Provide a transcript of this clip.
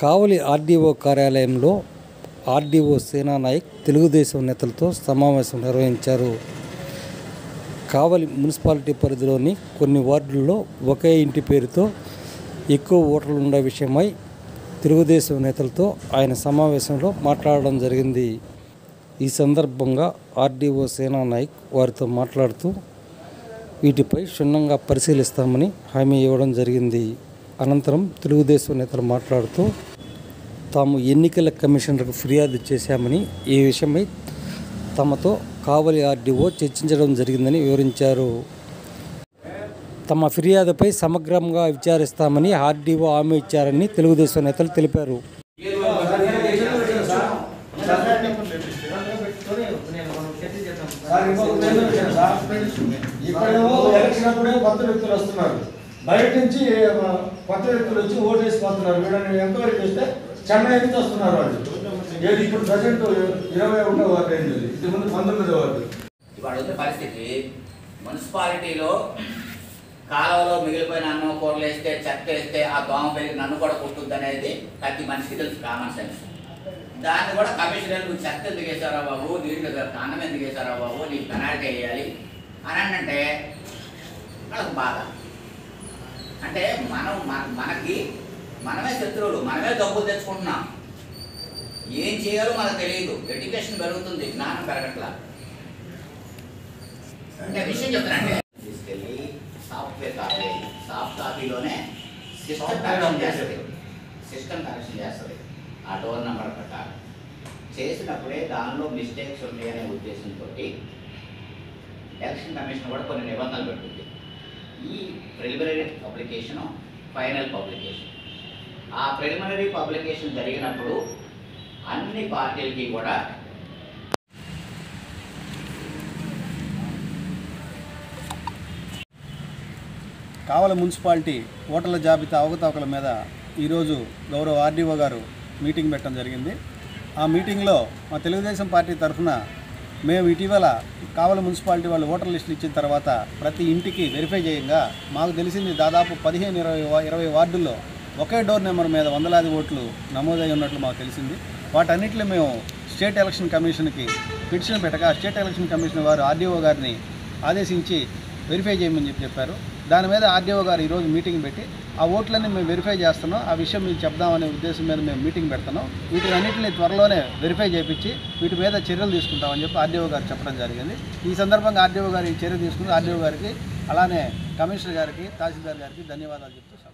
కావలి RDO కార్యాలయంలో RDO సేనా నాయక్ తెలుగుదేశం నేతలతో సమావేశం నిర్వహించారు కావలి మున్సిపాలిటీ పరిధిలోని కొన్ని వార్డుల్లో ఒకే ఇంటి పేరుతో ఎక్కువ ఓటర్లు ఉండే విషయమై తెలుగుదేశం నేతలతో ఆయన సమావేశంలో మాట్లాడడం జరిగింది ఈ సందర్భంగా ఆర్డీఓ సేనా నాయక్ వారితో మాట్లాడుతూ వీటిపై క్షుణ్ణంగా పరిశీలిస్తామని హామీ ఇవ్వడం జరిగింది అనంతరం తెలుగుదేశం నేతలు మాట్లాడుతూ తాము ఎన్నికల కమిషనర్కు ఫిర్యాదు చేశామని ఈ విషయమై తమతో కావలి ఆర్డీఓ చర్చించడం జరిగిందని వివరించారు తమ ఫిర్యాదుపై సమగ్రంగా విచారిస్తామని ఆర్డీఓ హామీ ఇచ్చారని తెలుగుదేశం నేతలు తెలిపారు సార్ ఇంకొక మెయిన్ విషయం సార్ ఇక్కడేమో ఎలక్షన్ అప్పుడే కొత్త వ్యక్తులు వస్తున్నారు బయట నుంచి ఆ, కొత్త వ్యక్తులు వచ్చి ఓటు వేసిపోతున్నారు వీళ్ళని ఎంక్వైరీ చేస్తే చెన్నై నుంచి వస్తున్నారు వాళ్ళు ఏది ఇప్పుడు ప్రజెంట్ ఇరవై ఒకటో వార్డు అయింది ఇది. ఇది ముందు పంతొమ్మిదో వార్డు ఇవాళ ఉన్న పరిస్థితి మున్సిపాలిటీలో కాలువలో మిగిలిపోయిన అన్నం కూరలు వేస్తే చెత్త వేస్తే ఆ దోమ పెరిగి నన్ను కూడా కుట్టుద్ది అనేది ప్రతి మనిషికి తెలుసు కామన్ సెన్స్ దాన్ని కూడా కమిషనర్ నువ్వు చెత్త ఎందుకు వేసారా బాబు నీళ్ళు అన్నం ఎందుకు వేసారా బాబు నీకు పెనాల్టీ వేయాలి అని అంటే వాళ్ళకి బాధ అంటే మనం మన- మనకి మనమే శత్రువులు మనమే డబ్బులు తెచ్చుకుంటున్నాం ఏం చేయాలో మనకు తెలియదు ఎడ్యుకేషన్ పెరుగుతుంది జ్ఞానం పెరగట్లా అంటే విషయం చెప్తానండి తీసుకెళ్ళి సాఫ్ట్వేర్ కాపీ సాఫ్ట్ కాపీలోనే సిస్టమ్ కరెక్షన్ చేస్తుంది సిస్టమ్ కరెక్షన్ చేస్తుంది ఆ డోర్ నెంబర్ ప్రకారం చేసినప్పుడే దానిలో మిస్టేక్స్ ఉన్నాయనే ఉద్దేశంతో ఎలక్షన్ కమిషన్ కూడా కొన్ని నిబంధనలు పెడుతుంది ఈ ప్రిలిమినరీ పబ్లికేషన్ ఫైనల్ పబ్లికేషన్ ఆ ప్రిలిమినరీ పబ్లికేషన్ జరిగినప్పుడు అన్ని పార్టీలకి కూడా కావల మున్సిపాలిటీ ఓటర్ల జాబితా అవకతవకల మీద ఈరోజు గౌరవ ఆర్డీఓ గారు మీటింగ్ పెట్టడం జరిగింది ఆ మీటింగ్లో మా తెలుగుదేశం పార్టీ తరఫున మేము ఇటీవల కావల మున్సిపాలిటీ వాళ్ళు ఓటర్ లిస్టులు ఇచ్చిన తర్వాత ప్రతి ఇంటికి వెరిఫై చేయంగా మాకు తెలిసింది దాదాపు పదిహేను ఇరవై వా- ఇరవై వార్డుల్లో ఒకే డోర్ నెంబర్ మీద వందలాది ఓట్లు నమోదై ఉన్నట్లు మాకు తెలిసింది వాటన్నిటిలో మేము స్టేట్ ఎలక్షన్ కమిషన్కి పిటిషన్ పెట్టగా స్టేట్ ఎలక్షన్ కమిషన్ వారు ఆర్డీఓ గారిని ఆదేశించి వెరిఫై చేయమని చెప్పి చెప్పారు దాని మీద ఆర్డీఓ గారు ఈరోజు మీటింగ్ పెట్టి ఆ ఓట్లన్నీ మేము వెరిఫై చేస్తున్నాం ఆ విషయం మీకు చెప్దామనే ఉద్దేశం మీద మేము మీటింగ్ పెడుతున్నాం వీటిని అన్నింటినీ త్వరలోనే వెరిఫై చేయించి వీటి మీద చర్యలు తీసుకుంటామని చెప్పి ఆర్డీఓ గారు చెప్పడం జరిగింది ఈ సందర్భంగా ఆర్డీఓ గారు ఈ చర్య తీసుకుని ఆర్డీఓ గారికి అలానే కమిషనర్ గారికి తహసీల్దార్ గారికి ధన్యవాదాలు చెప్తూ సెలవు.